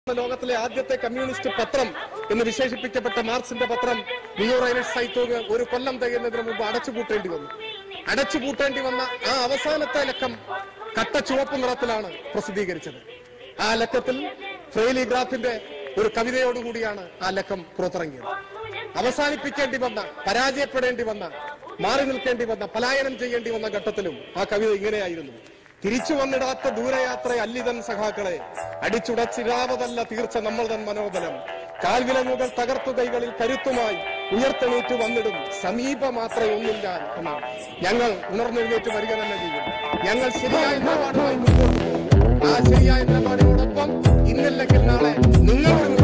ലോകത്തിലെ ആദ്യത്തെ കമ്മ്യൂണിസ്റ്റ് പത്രം എന്ന് വിശേഷിപ്പിക്കപ്പെട്ട മാർക്സിന്റെ പത്രം ന്യൂ റൈനസ് സൈത്തോഗ് ഒരു കൊല്ലം തികയുന്നതിന് മുമ്പ് അടച്ചുപൂട്ടേണ്ടി വന്നു അടച്ചുപൂട്ടേണ്ടി വന്ന ആ അവസാനത്തെ ലക്കം കട്ട ചുവപ്പ് നിറത്തിലാണ് പ്രസിദ്ധീകരിച്ചത് ആ ലക്കത്തിൽ ഫ്രെയിലി ഗ്രാഫിന്റെ ഒരു കവിതയോടുകൂടിയാണ് ആ ലക്കം പുറത്തിറങ്ങിയത് അവസാനിപ്പിക്കേണ്ടി വന്ന പരാജയപ്പെടേണ്ടി വന്ന മാറി നിൽക്കേണ്ടി വന്ന പലായനം ചെയ്യേണ്ടി വന്ന ഘട്ടത്തിലും ആ കവിത ഇങ്ങനെയായിരുന്നു തിരിച്ചു വന്നിടാത്ത ദൂരയാത്ര അല്ലിതൻ സഖാക്കളെ അടിച്ചുടച്ചിരാവതല്ല തീർച്ച നമ്മൾ തൻ മനോബലം കാൽവിലങ്ങുകൾ തകർത്തു കൈകളിൽ കരുത്തുമായി ഉയർത്തെണീറ്റ് വന്നിടും സമീപ മാത്രമേ ഒന്നില്ല എന്നാണ് ഞങ്ങൾ ഉണർന്നെഴുന്നേറ്റ് വരിക തന്നെ ചെയ്യും ഞങ്ങൾ ശരിയായ നിലപാടുമായി മുമ്പോട്ട് പോകും ആ ശരിയായ നിലപാടിനോടൊപ്പം ഇന്നല്ലെങ്കിൽ നാളെ നിങ്ങൾ